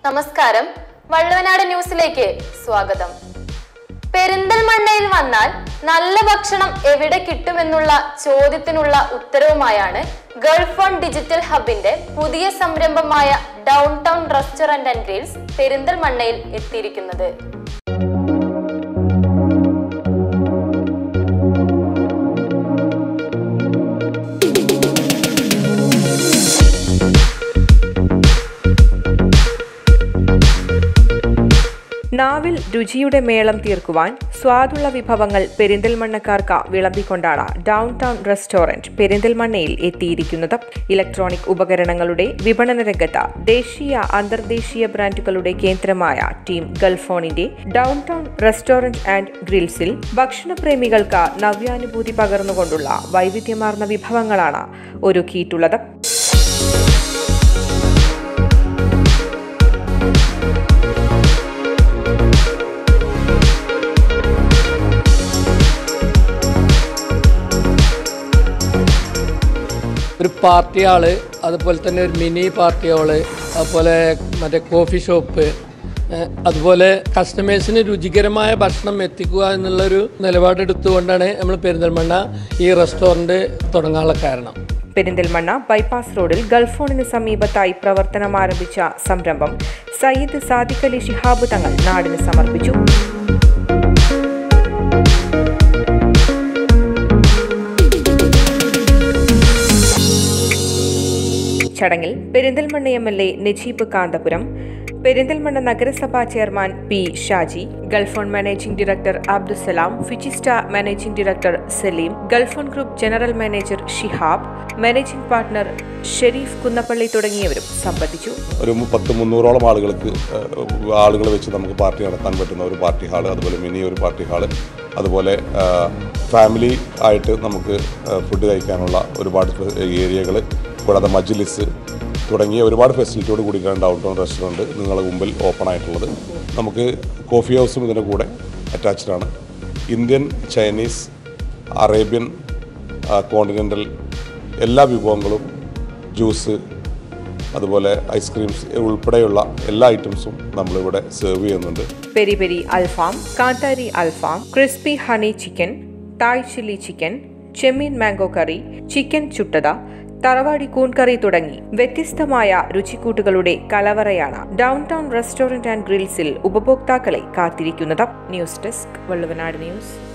നമസ്കാരം വള്ളുവനാട് ന്യൂസിലേക്ക് സ്വാഗതം പെരിന്തൽമണ്ണയിൽ വന്നാൽ നല്ല ഭക്ഷണം എവിടെ കിട്ടുമെന്നുള്ള ചോദ്യത്തിനുള്ള ഉത്തരവുമായാണ് ഗൾഫ് ഓൺ ഡിജിറ്റൽ ഹബിന്റെ പുതിയ സംരംഭമായ Downtown Restaurant and Grills പെരിന്തൽമണ്ണയിൽ എത്തിയിരിക്കുന്നത് നാവിൽ രുചിയുടെ മേളം തീർക്കുവാൻ സ്വാദുള്ള വിഭവങ്ങൾ പെരിന്തൽമണ്ണക്കാർക്ക് വിളമ്പിക്കൊണ്ടാണ് ഡൗൺ ടൗൺ റെസ്റ്റോറന്റ് പെരിന്തൽമണ്ണയിൽ എത്തിയിരിക്കുന്നത് ഇലക്ട്രോണിക് ഉപകരണങ്ങളുടെ വിപണന രംഗത്ത് ദേശീയ അന്തർദേശീയ ബ്രാൻഡുകളുടെ കേന്ദ്രമായ ടീം ഗൾഫോണിന്റെ ഡൗൺ ടൗൺ റെസ്റ്റോറന്റ് ആൻഡ് ഗ്രിൽസിൽ ഭക്ഷണപ്രേമികൾക്ക് നവ്യാനുഭൂതി പകർന്നുകൊണ്ടുള്ള വൈവിധ്യമാർന്ന വിഭവങ്ങളാണ് ഒരുക്കിയിട്ടുള്ളത് ഒരു പാർട്ടി ഹാള് അതുപോലെ തന്നെ ഒരു മിനി പാർട്ടി ഹാള് അതുപോലെ മറ്റേ കോഫി ഷോപ്പ് ഏഹ് അതുപോലെ കസ്റ്റമേഴ്സിന് രുചികരമായ ഭക്ഷണം എത്തിക്കുക എന്നുള്ളൊരു നിലപാടെടുത്തുകൊണ്ടാണ് നമ്മൾ പെരിന്തൽമണ്ണ ഈ റെസ്റ്റോറൻറ്റ് തുടങ്ങാനുള്ള കാരണം പെരിന്തൽമണ്ണ ബൈപ്പാസ് റോഡിൽ ഗൾഫോണിന് സമീപത്തായി പ്രവർത്തനം ആരംഭിച്ച സംരംഭം സയ്യിദ് സാദിഖ് അലി ശിഹാബ് തങ്ങൾ നാടിന് സമർപ്പിച്ചു ചടങ്ങിൽ Perinthalmanna M L A Najeeb Kanthapuram Perinthalmanna നഗരസഭാ chairman P Shaji Gulfon managing director Abdussalam ഫിച്ചിസ്റ്റ managing director Saleem Gulfon group general manager Shihab managing partner Shareef Kunnappally തുടങ്ങിയവരും സംബന്ധിച്ചു ഒരു മു- പത്ത് മുന്നൂറോളം ആളുകൾക്ക് ആളുകൾ വെച്ച് നമുക്ക് പാർട്ടി നടത്താൻ പറ്റുന്ന ഒരു പാർട്ടി ഹാള് അതുപോലെ മിനി ഒരു പാർട്ടി ഹാള് അതുപോലെ ആ, ഫാമിലി ആയിട്ട് നമുക്ക് ആ, ഫുഡ് കഴിക്കാനുള്ള ഒരുപാട് ഏരിയകൾ കൂടാതെ മജ്ലിസ് തുടങ്ങിയ ഒരുപാട് ഫെസിലിറ്റിയോട് കൂടിയിട്ടാണ് ഡൗൺ ടൗൺ റെസ്റ്റോറൻറ്റ് നിങ്ങളുടെ മുമ്പിൽ ഓപ്പൺ ആയിട്ടുള്ളത് നമുക്ക് കോഫി ഹൗസും ഇതിൻ്റെ കൂടെ അറ്റാച്ച്ഡ് ആണ് ഇന്ത്യൻ ചൈനീസ് അറേബ്യൻ കോണ്ടിനെൻ്റൽ എല്ലാ വിഭവങ്ങളും ജ്യൂസ് അതുപോലെ ഐസ്ക്രീംസ് ഉൾപ്പെടെയുള്ള എല്ലാ ഐറ്റംസും നമ്മളിവിടെ സെർവ് ചെയ്യുന്നുണ്ട് പെരി പെരി അൽഫാം കാന്താരി അൽഫാം crispy honey chicken Thai chilli chicken ചെമ്മീൻ മാംഗോ കറി ചിക്കൻ ചുട്ടത തറവാടി കൂൺ കറി തുടങ്ങി വ്യത്യസ്തമായ രുചിക്കൂട്ടുകളുടെ കലവറയാണ് ഡൗൺ ടൗൺ റെസ്റ്റോറന്റ് ആൻഡ് ഗ്രിൽസിൽ ഉപഭോക്താക്കളെ കാത്തിരിക്കുന്നത് ന്യൂസ് ഡെസ്ക് വള്ളുവനാട് ന്യൂസ്